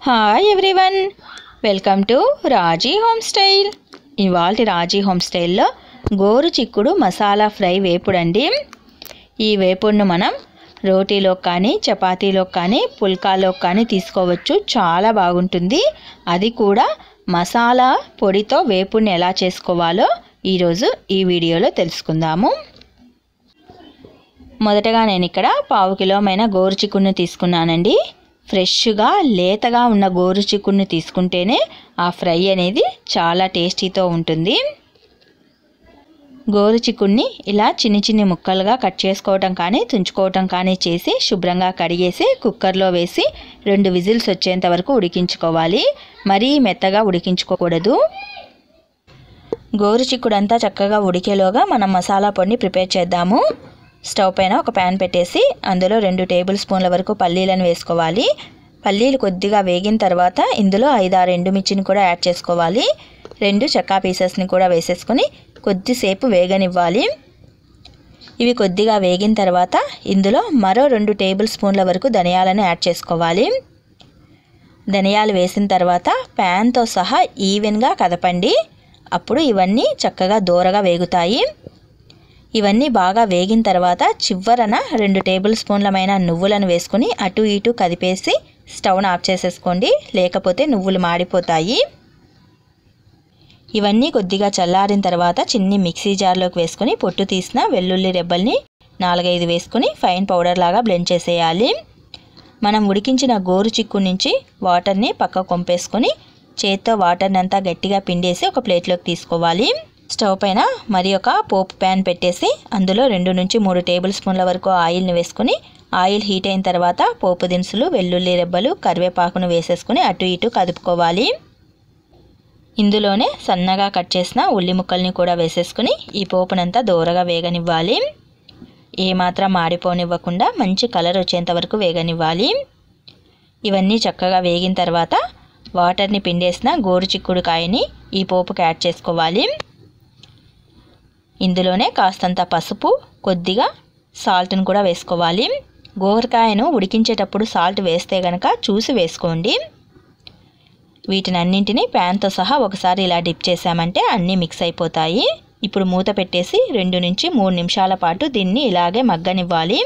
hi everyone welcome to Raji home style ఇవాళ Raji home స్టైల్లో గోరు చిక్కుడు మసాలా ఫ్రై వేపుడండి ఈ వేపుడును మనం రోటీలో కానీ చపాతీలో కానీ పుల్కాలో కానీ తీసుకోవచ్చు చాలా బాగుంటుంది అది కూడా మసాలా పొడితో వేపుడిని ఎలా చేసుకోవాలో ఈరోజు ఈ వీడియోలో తెలుసుకుందాము మొదటగా నేను ఇక్కడ పావు కిలోమైన గోరు చిక్కుడుని తీసుకున్నానండి ఫ్రెష్గా లేతగా ఉన్న గోరు చిక్కుడుని తీసుకుంటేనే ఆ ఫ్రై అనేది చాలా టేస్టీతో ఉంటుంది గోరు చిక్కుడిని ఇలా చిన్ని చిన్ని ముక్కలుగా కట్ చేసుకోవటం కానీ తుంచుకోవటం కానీ చేసి శుభ్రంగా కడిగేసి కుక్కర్లో వేసి రెండు విజిల్స్ వచ్చేంత వరకు ఉడికించుకోవాలి మరీ మెత్తగా ఉడికించుకోకూడదు గోరు చిక్కుడంతా చక్కగా ఉడికేలోగా మనం మసాలా పొడిని ప్రిపేర్ చేద్దాము స్టవ్ పైన ఒక ప్యాన్ పెట్టేసి అందులో రెండు టేబుల్ స్పూన్ల వరకు పల్లీలను వేసుకోవాలి పల్లీలు కొద్దిగా వేగిన తర్వాత ఇందులో ఐదారు ఎండుమిర్చిని కూడా యాడ్ చేసుకోవాలి రెండు చెక్కా పీసెస్ని కూడా వేసేసుకొని కొద్దిసేపు వేగనివ్వాలి ఇవి కొద్దిగా వేగిన తర్వాత ఇందులో మరో రెండు టేబుల్ స్పూన్ల వరకు ధనియాలను యాడ్ చేసుకోవాలి ధనియాలు వేసిన తర్వాత ప్యాన్తో సహా ఈవెన్గా కదపండి అప్పుడు ఇవన్నీ చక్కగా దూరగా వేగుతాయి ఇవన్నీ బాగా వేగిన తర్వాత చివరన రెండు టేబుల్ స్పూన్లమైన నువ్వులను వేసుకుని అటు ఇటు కదిపేసి స్టవ్ను ఆఫ్ చేసేసుకోండి లేకపోతే నువ్వులు మాడిపోతాయి ఇవన్నీ కొద్దిగా చల్లారిన తర్వాత చిన్ని మిక్సీ జార్లోకి వేసుకొని పొట్టు తీసిన వెల్లుల్లి రెబ్బల్ని నాలుగైదు వేసుకొని ఫైన్ పౌడర్ లాగా బ్లెండ్ చేసేయాలి మనం ఉడికించిన గోరు చిక్కు నుంచి వాటర్ని పక్క కొంపేసుకొని చేత్తో వాటర్ని అంతా గట్టిగా పిండేసి ఒక ప్లేట్లోకి తీసుకోవాలి స్టవ్ పైన మరి ఒక పోపు ప్యాన్ పెట్టేసి అందులో రెండు నుంచి మూడు టేబుల్ స్పూన్ల వరకు ఆయిల్ని వేసుకుని ఆయిల్ హీట్ అయిన తర్వాత పోపు దినుసులు వెల్లుల్లి రెబ్బలు కరివేపాకును వేసేసుకుని అటు ఇటు కదుపుకోవాలి ఇందులోనే సన్నగా కట్ చేసిన ఉల్లి ముక్కల్ని కూడా వేసేసుకుని ఈ పోపునంతా దూరగా వేగనివ్వాలి ఏమాత్రం మాడిపోనివ్వకుండా మంచి కలర్ వచ్చేంత వరకు వేగనివ్వాలి ఇవన్నీ చక్కగా వేగిన తర్వాత వాటర్ని పిండేసిన గోరు చిక్కుడుకాయని ఈ పోపుకి యాడ్ చేసుకోవాలి ఇందులోనే కాస్తంత పసుపు కొద్దిగా సాల్ట్ని కూడా వేసుకోవాలి గోరకాయను ఉడికించేటప్పుడు సాల్ట్ వేస్తే కనుక చూసి వేసుకోండి వీటిని అన్నింటినీ ప్యాన్తో సహా ఒకసారి ఇలా డిప్ చేసామంటే అన్నీ మిక్స్ అయిపోతాయి ఇప్పుడు మూత పెట్టేసి రెండు నుంచి మూడు నిమిషాల పాటు దీన్ని ఇలాగే మగ్గనివ్వాలి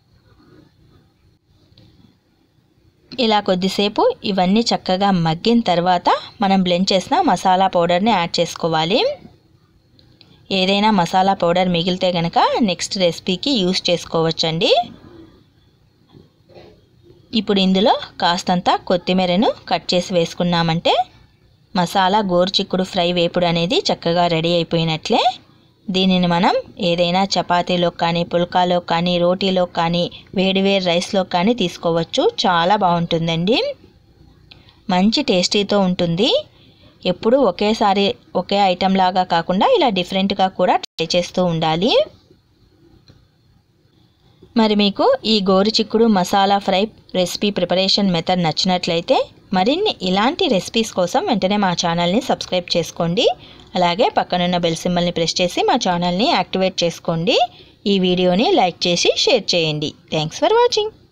ఇలా కొద్దిసేపు ఇవన్నీ చక్కగా మగ్గిన తర్వాత మనం బ్లెండ్ చేసిన మసాలా పౌడర్ని యాడ్ చేసుకోవాలి ఏదైనా మసాలా పౌడర్ మిగిలితే కనుక నెక్స్ట్ రెసిపీకి యూస్ చేసుకోవచ్చండి ఇప్పుడు ఇందులో కాస్తంత కొత్తిమీరను కట్ చేసి వేసుకున్నామంటే మసాలా గోరుచిక్కుడు ఫ్రై వేపుడు అనేది చక్కగా రెడీ అయిపోయినట్లే దీనిని మనం ఏదైనా చపాతీలో కానీ పుల్కాలో కానీ రోటీలో కానీ వేడివేడి రైస్లో కానీ తీసుకోవచ్చు చాలా బాగుంటుందండి మంచి టేస్టీతో ఉంటుంది ఎప్పుడు ఒకేసారి ఒకే ఐటెం లాగా కాకుండా ఇలా డిఫరెంట్గా కూడా ట్రై చేస్తూ ఉండాలి మరి మీకు ఈ గోరు చిక్కుడు masala fry recipe preparation method నచ్చినట్లయితే మరిన్ని ఇలాంటి రెసిపీస్ కోసం వెంటనే మా ఛానల్ని సబ్స్క్రైబ్ చేసుకోండి అలాగే పక్కనున్న బెల్ సింబల్ని ప్రెస్ చేసి మా ఛానల్ని యాక్టివేట్ చేసుకోండి ఈ వీడియోని లైక్ చేసి షేర్ చేయండి థ్యాంక్స్ ఫర్ వాచింగ్